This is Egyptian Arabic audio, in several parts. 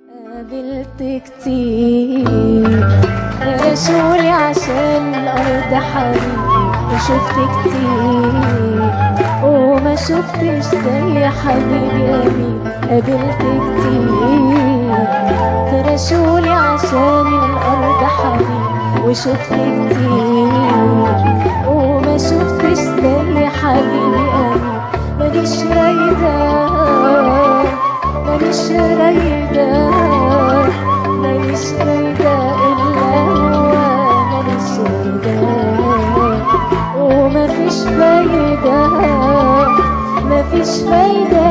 قابلت كتير رشولي عشان الأرض حبيبي وشفت كتير وما شفتش زي حبيبي أمين قابلت كتير رشولي عشان الأرض حبيبي وشفت كتير وما شفتش زي حبيبي أمين ماليش رايدة ماليش رايدة ماليش رايدة إلا هو ماليش رايدة ومفيش فايدة مفيش فايدة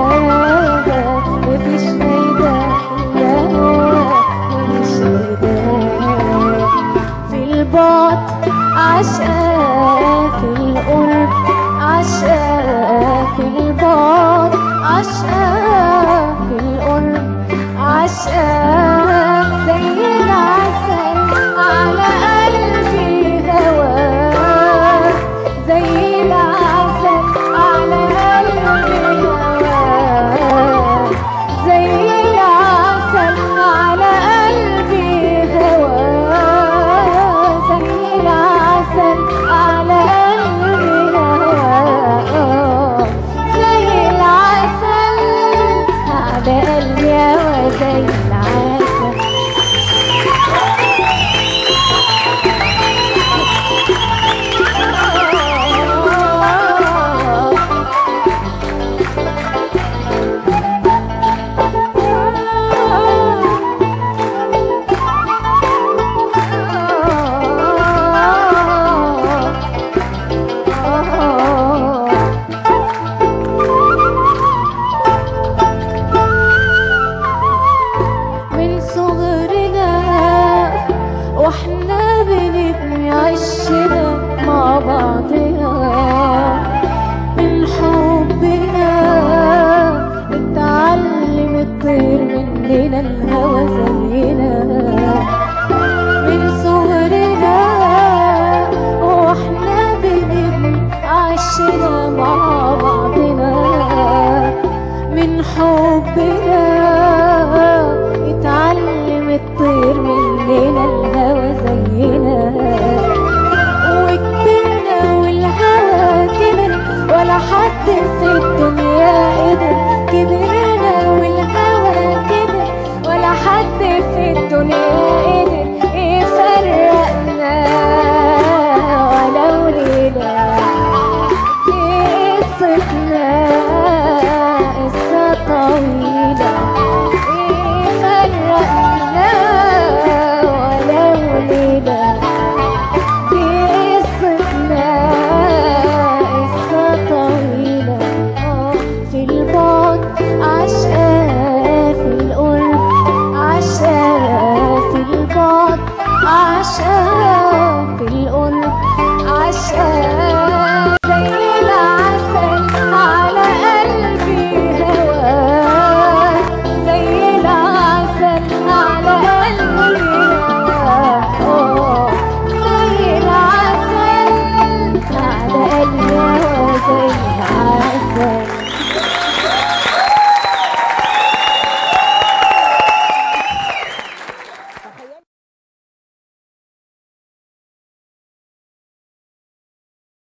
مفيش فايدة إلا هو ماليش رايدة في البعد عشقة في القرب عشقة في البعد عشقة في القرب عشقة زي العسل على قلبي هواك زي العسل على قلبي هواك زي العسل على قلبي هواك زي العسل على قلبي هواك زي العسل على قلبي هواك زي العسل من صغرنا واحنا بنبني عشنا مع بعضنا من حبنا نتعلم الطير مننا الهوى زينا من صغرنا واحنا بنبني عشنا مع بعضنا من حبنا يتعلم الطير مننا الهوى زينا وكبرنا والهوى كبر ولا حد في الدنيا قدر كبرنا والهوى كبر ولا حد في الدنيا